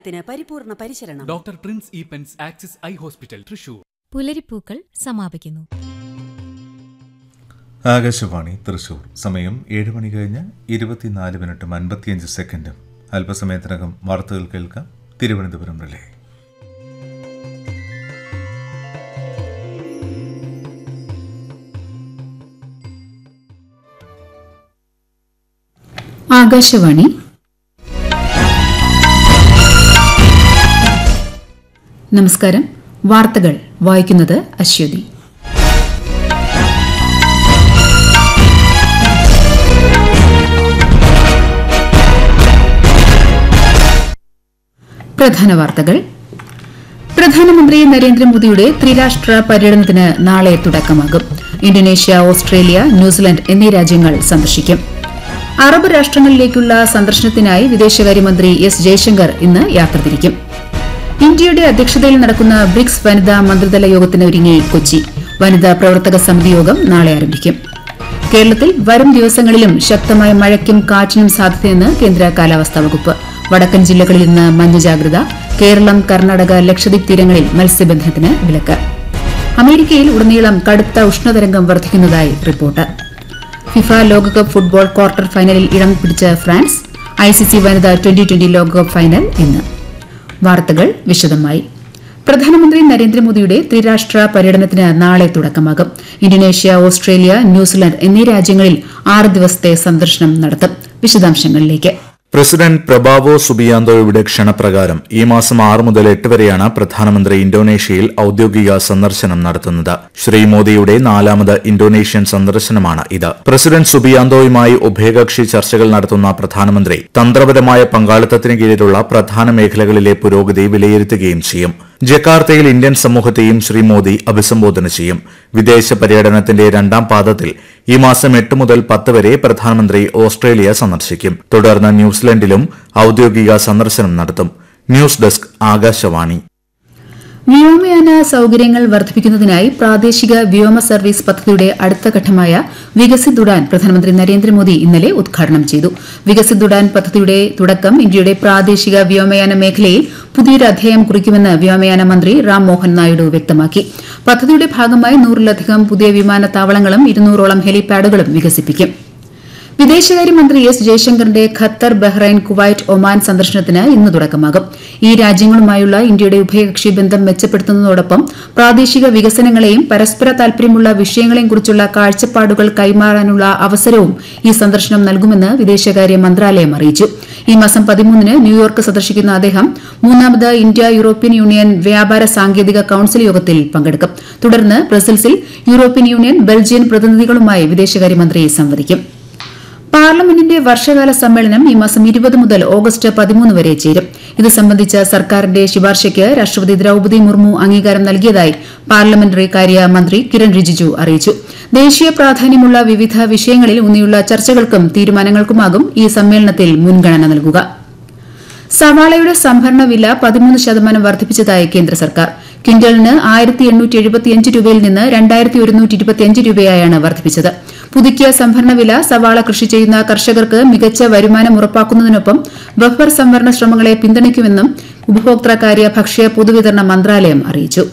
ത്തിന് പരിപൂർണ പരിശരണം ഡോക്ടർ പ്രിൻസ് ഇ പെൻസ് ആക്സിസ് ഐ ഹോസ്പിറ്റൽ തൃശൂർ പുലരിപ്പൂക്കൾ സമാപിക്കുന്നു ആകാശവാണി തൃശൂർ സമയം ഏഴ് മണി കഴിഞ്ഞ് ഇരുപത്തിനാല് മിനിറ്റും അൻപത്തിയഞ്ച് സെക്കൻഡും അല്പസമയത്തിനകം വാർത്തകൾ കേൾക്കാം തിരുവനന്തപുരം റിലേ ആകാശവാണി നമസ്കാരം വാർത്തകൾ വായിക്കുന്നത് അശ്വതി പ്രധാന വാർത്തകൾ പ്രധാനമന്ത്രി നരേന്ദ്രമോദിയുടെ ത്രിരാഷ്ട്ര പര്യടനത്തിന് നാളെ തുടക്കമാകും ഇന്തോനേഷ്യ ഓസ്ട്രേലിയ ന്യൂസിലൻഡ് എന്നീ രാജ്യങ്ങൾ സന്ദർശിക്കും അറബ് രാഷ്ട്രങ്ങളിലേക്കുള്ള സന്ദർശനത്തിനായി വിദേശകാര്യമന്ത്രി എസ് ജയശങ്കർ ഇന്ന് യാത്ര തിരിക്കും ഇന്ത്യയുടെ അധ്യക്ഷതയിൽ നടക്കുന്ന ബ്രിക്സ് വനിതാ മന്ത്രിതല യോഗത്തിന് ഒരുങ്ങി കൊച്ചി വനിതാ പ്രവർത്തക സമിതി യോഗം നാളെ ആരംഭിക്കും കേരളത്തിൽ വരും ദിവസങ്ങളിലും ശക്തമായ മഴയ്ക്കും കാറ്റിനും സാധ്യതയെന്ന് കേന്ദ്ര കാലാവസ്ഥാ വകുപ്പ് വടക്കൻ ജില്ലകളിൽ ഇന്ന് മഞ്ഞ ജാഗ്രത കേരളം കർണാടക ലക്ഷദ്വീപ് തീരങ്ങളിൽ മത്സ്യബന്ധനത്തിന് വിലക്ക് അമേരിക്കയിൽ ഉടനീളം കടുത്ത ഉഷ്ണതരംഗം വർദ്ധിക്കുന്നതായി റിപ്പോർട്ട് ഫിഫ ലോകകപ്പ് ഫുട്ബോൾ ക്വാർട്ടർ ഫൈനലിൽ ഇടം പിടിച്ച ഫ്രാൻസ് ഐസിസി വനിതാ ട്വന്റി ട്വന്റി ലോകകപ്പ് ഫൈനൽ ഇന്ന് വാർത്തകൾ വിശദമായി പ്രധാനമന്ത്രി നരേന്ദ്രമോദിയുടെ ത്രിരാഷ്ട്ര പര്യടനത്തിന് നാളെ തുടക്കമാകും ഇന്തോനേഷ്യ ഓസ്ട്രേലിയ ന്യൂസിലൻഡ് എന്നീ രാജ്യങ്ങളിൽ ആറ് ദിവസത്തെ സന്ദർശനം നടത്തും വിശദാംശങ്ങളിലേക്ക് പ്രസിഡന്റ് പ്രബാവോ സുബിയാന്തോയുടെ ക്ഷണപ്രകാരം ഈ മാസം ആറ് മുതൽ എട്ട് വരെയാണ് പ്രധാനമന്ത്രി ഇന്തോനേഷ്യയിൽ ഔദ്യോഗിക സന്ദർശനം നടത്തുന്നത് ശ്രീ മോദിയുടെ നാലാമത് ഇന്തോനേഷ്യൻ സന്ദർശനമാണ് ഇത് പ്രസിഡന്റ് സുബിയാന്തോയുമായി ഉഭയകക്ഷി ചർച്ചകൾ നടത്തുന്ന പ്രധാനമന്ത്രി തന്ത്രപരമായ പങ്കാളിത്തത്തിന് കീഴിലുള്ള പ്രധാന മേഖലകളിലെ പുരോഗതി വിലയിരുത്തുകയും ചെയ്യും ജക്കാർത്തയിൽ ഇന്ത്യൻ സമൂഹത്തെയും ശ്രീ മോദി അഭിസംബോധന ചെയ്യും വിദേശ പര്യടനത്തിന്റെ രണ്ടാം പാദത്തിൽ ഈ മാസം എട്ട് മുതൽ പത്ത് വരെ പ്രധാനമന്ത്രി ഓസ്ട്രേലിയ സന്ദർശിക്കും തുടർന്ന് ന്യൂസിലൻഡിലും ഔദ്യോഗിക സന്ദർശനം നടത്തും ന്യൂസ് ഡെസ്ക് ആകാശവാണി വ്യോമയാന സൌകര്യങ്ങൾ വർദ്ധിപ്പിക്കുന്നതിനായി പ്രാദേശിക വ്യോമ സർവീസ് പദ്ധതിയുടെ അടുത്ത ഘട്ടമായ വികസിത് ഉഡാൻ പ്രധാനമന്ത്രി നരേന്ദ്രമോദി ഇന്നലെ ഉദ്ഘാടനം ചെയ്തു വികസിത് ഉഡാൻ പദ്ധതിയുടെ തുടക്കം ഇന്ത്യയുടെ പ്രാദേശിക വ്യോമയാന മേഖലയിൽ പുതിയൊരു അധ്യായം കുറിക്കുമെന്ന് വ്യോമയാന മന്ത്രി റാം മോഹൻ നായിഡു വ്യക്തമാക്കി പദ്ധതിയുടെ ഭാഗമായി നൂറിലധികം പുതിയ വിമാനത്താവളങ്ങളും ഇരുന്നൂറോളം ഹെലിപാഡുകളും വികസിപ്പിക്കും വിദേശകാര്യമന്ത്രി എസ് ജയശങ്കറിന്റെ ഖത്തർ ബഹ്റൈൻ കുവൈറ്റ് ഒമാൻ സന്ദർശനത്തിന് ഇന്ന് തുടക്കമാകും ഈ രാജ്യങ്ങളുമായുള്ള ഇന്ത്യയുടെ ഉഭയകക്ഷി ബന്ധം മെച്ചപ്പെടുത്തുന്നതോടൊപ്പം പ്രാദേശിക വികസനങ്ങളെയും പരസ്പര താൽപര്യമുള്ള വിഷയങ്ങളെയും കുറിച്ചുള്ള കാഴ്ചപ്പാടുകൾ കൈമാറാനുള്ള അവസരവും ഈ സന്ദർശനം നൽകുമെന്ന് വിദേശകാര്യ മന്ത്രാലയം അറിയിച്ചു ഈ മാസം പതിമൂന്നിന് ന്യൂയോർക്ക് സന്ദർശിക്കുന്ന അദ്ദേഹം മൂന്നാമത് ഇന്ത്യ യൂറോപ്യൻ യൂണിയൻ വ്യാപാര സാങ്കേതിക കൌൺസിൽ യോഗത്തിൽ പങ്കെടുക്കും തുടർന്ന് ബ്രസൽസിൽ യൂറോപ്യൻ യൂണിയൻ ബെൽജിയൻ പ്രതിനിധികളുമായി വിദേശകാര്യമന്ത്രി സംവദിക്കും പാർലമെന്റിന്റെ വർഷകാല സമ്മേളനം ഈ മാസം ഇരുപത് മുതൽ ഓഗസ്റ്റ് പതിമൂന്ന് വരെ ചേരും ഇത് സംബന്ധിച്ച സർക്കാരിന്റെ ശുപാർശയ്ക്ക് രാഷ്ട്രപതി ദ്രൌപദി മുർമു അംഗീകാരം നൽകിയതായി പാർലമെന്ററി കാര്യ മന്ത്രി കിരൺ റിജിജു അറിയിച്ചു ദേശീയ പ്രാധാന്യമുള്ള വിവിധ വിഷയങ്ങളിൽ ഊന്നിയുള്ള ചർച്ചകൾക്കും തീരുമാനങ്ങൾക്കുമാകും ഈ സമ്മേളനത്തിൽ മുൻഗണന നൽകുക സവാളയുടെ സംഭരണ വില പതിമൂന്ന് ശതമാനം വർദ്ധിപ്പിച്ചതായി കേന്ദ്ര സർക്കാർ ക്വിന്റലിന് ആയിരത്തി എണ്ണൂറ്റി എഴുപത്തിയഞ്ച് രൂപയിൽ നിന്ന് രണ്ടായിരത്തി ഒരുന്നൂറ്റി ഇരുപത്തിയഞ്ച് രൂപയായാണ് വർദ്ധിപ്പിച്ചത് പുതുക്കിയ സംഭരണ വില സവാള കൃഷി ചെയ്യുന്ന കർഷകർക്ക് മികച്ച വരുമാനം ഉറപ്പാക്കുന്നതിനൊപ്പം ബഫർ സംവരണ ശ്രമങ്ങളെ പിന്തുണയ്ക്കുമെന്നും ഉപഭോക്തൃകാര്യ ഭക്ഷ്യ പൊതുവിതരണ മന്ത്രാലയം അറിയിച്ചു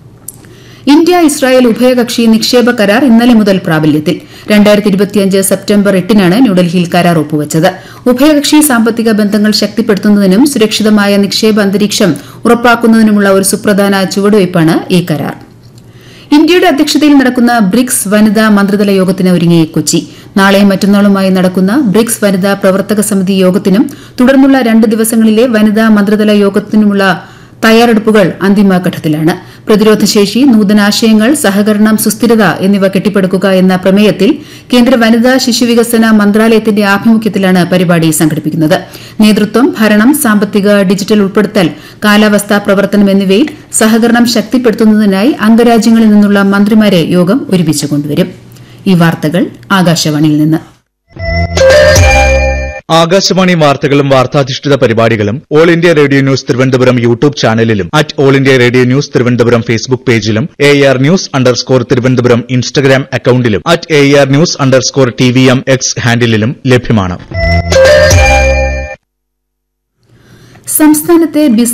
ഇന്ത്യ ഇസ്രായേൽ ഉഭയകക്ഷി നിക്ഷേപ കരാർ ഇന്നലെ മുതൽ പ്രാബല്യത്തിൽ രണ്ടായിരത്തി ഇരുപത്തിയഞ്ച് സെപ്റ്റംബർ എട്ടിനാണ് ന്യൂഡൽഹിയിൽ കരാർ ഒപ്പുവച്ചത് ഉഭയകക്ഷി സാമ്പത്തിക ബന്ധങ്ങൾ ശക്തിപ്പെടുത്തുന്നതിനും സുരക്ഷിതമായ നിക്ഷേപ അന്തരീക്ഷം ഉറപ്പാക്കുന്നതിനുമുള്ള ഒരു സുപ്രധാന ചുവടുവയ്പ്പാണ് ഈ കരാർ ഇന്ത്യയുടെ അധ്യക്ഷതയിൽ നടക്കുന്ന ബ്രിക്സ് വനിതാ മന്ത്രിതല യോഗത്തിന് ഒരുങ്ങി കൊച്ചി നാളെയും മറ്റന്നാളുമായി നടക്കുന്ന ബ്രിക്സ് വനിതാ പ്രവർത്തക സമിതി യോഗത്തിനും തുടർന്നുള്ള രണ്ട് ദിവസങ്ങളിലെ വനിതാ മന്ത്രിതല യോഗത്തിനുമുള്ള തയ്യാറെടുപ്പുകൾ അന്തിമഘട്ടത്തിലാണ് പ്രതിരോധശേഷി നൂതനാശയങ്ങൾ സഹകരണം സുസ്ഥിരത എന്നിവ കെട്ടിപ്പടുക്കുക എന്ന പ്രമേയത്തിൽ കേന്ദ്ര വനിതാ ശിശുവികസന മന്ത്രാലയത്തിന്റെ ആഭിമുഖ്യത്തിലാണ് പരിപാടി സംഘടിപ്പിക്കുന്നത് നേതൃത്വം ഭരണം സാമ്പത്തിക ഡിജിറ്റൽ ഉൾപ്പെടുത്തൽ കാലാവസ്ഥാ പ്രവർത്തനം എന്നിവയിൽ സഹകരണം ശക്തിപ്പെടുത്തുന്നതിനായി അംഗരാജ്യങ്ങളിൽ നിന്നുള്ള മന്ത്രിമാരെ യോഗം ഒരുമിച്ച് കൊണ്ടുവരും ഈ വാർത്തകൾ ആകാശവാണിയിൽ നിന്ന് ആകാശവാണി വാർത്തകളും വാർത്താധിഷ്ഠിത പരിപാടികളും All India Radio News Thiruvananthapuram YouTube ചാനലിലും at All India Radio News Thiruvananthapuram Facebook പേജിലും A R news underscore Thiruvananthapuram Instagram അക്കൌണ്ടിലും at A R news underscore T V M X ഹാൻഡിലും ലഭ്യമാണ് സംസ്ഥാനത്തെ